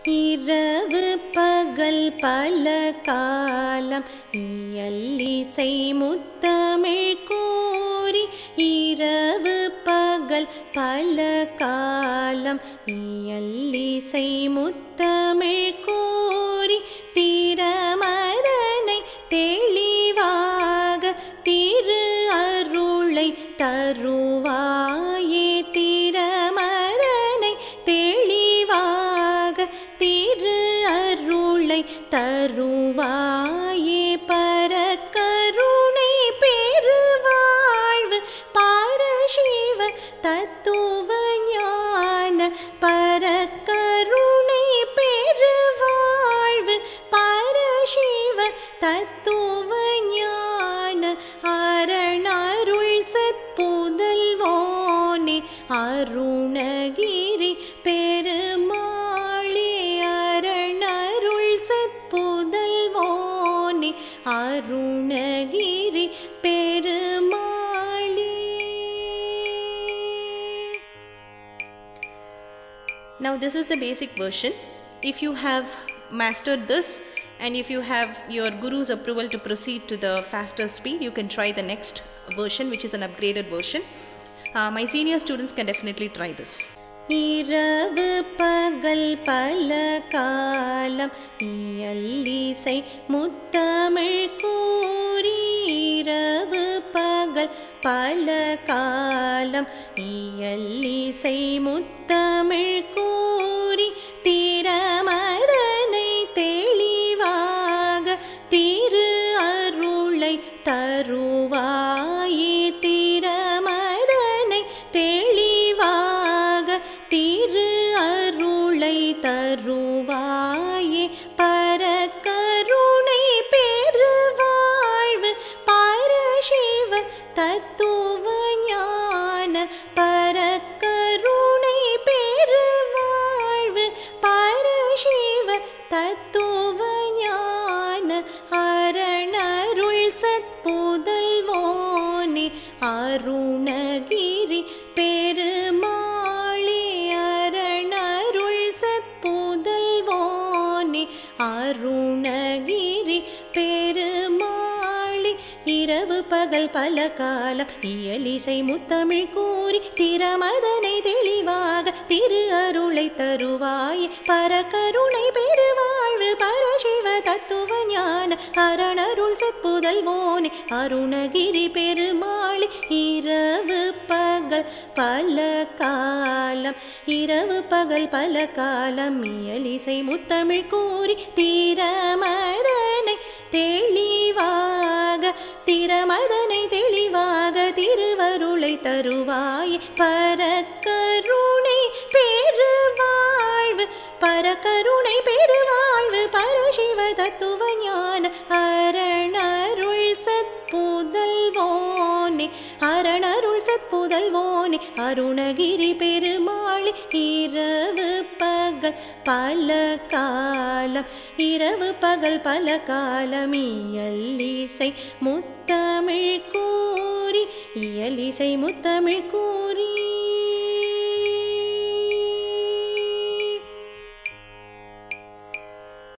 இரவு பகல் பல காலம் இயல்லிசை முத்தமிழ் கூறி இரவு பகல் பல காலம் இயல்லிசை முத்தமிழ் கூறி திறமதனை தெளிவாக திரு அருளை தருவாயே திறமதனை தெளிவாக திரு அருளை தருவாயே பரக்கருணை பெருவாழ்வு பரசிவ தத்துவ ஞான பரக்கருணை பெருவாழ்வு பரசிவ தத்துவ ஞான அரணருள் சத்புதல்வோனே அருணகிரி பெருமாளே அரணருள் சத்புதல்வோனே அருணகிரி பெருமாளே Now this is the basic version. If you have mastered this and if you have your guru's approval to proceed to the faster speed, you can try the next version which is an upgraded version. Uh, my senior students can definitely try this. இரவு பகல் பல காலம் இயல்லிசை முத்தமிழ் கூறி இரவு பகல் பல காலம் இயல்லிசை முத்தமிழ் கூறி திறமதனை தெளிவாக திரு அருளை தருவாயே திறமதனை தெளிவாக திரு அருளை தருவாயே பரக்கருணை பெருவாழ்வு பரசிவ தத்துவ ஞான பரக்கருணை பெருவாழ்வு பரசிவ தத்துவ ஞான அரணருள் சத்புதல்வோனே அருணகிரி பெருமாளே அரணருள் சத்புதல்வோனே அருணகிரி பெருமாளி இரவு பகல் பல காலம் இயலிசை முத்தமிழ் கூறி திறமதனை தெளிவாக திரு அருளை தருவாய் பரகருணை பெருவாழ்வு பரசிவ தத்துவ ஞான அரணருள் சத்புதல்வோனே அருணகிரி பெருமாளி இரவு பகல் பல காலம் இரவு பகல் பல காலம் இயலிசை முத்தமிழ் கூறி திறமதனை தெளிவாக திறமதனை தெளிவாக திருவருளை தருவாய் பரக்கருணை பெருவாழ்வு பரகருணை பெருவாழ்வு பரசிவ தத்துவ ஞான அரணருள் சத்புதல்வோனே அரணருள் சத்புதல்வோனே அருணகிரி பெருமாளி இரவு பகல் பல காலம் இரவு பகல் பல காலம் இயல்லிசை முத்தமிழ் கூறி இயலிசை முத்தமிழ் கூறி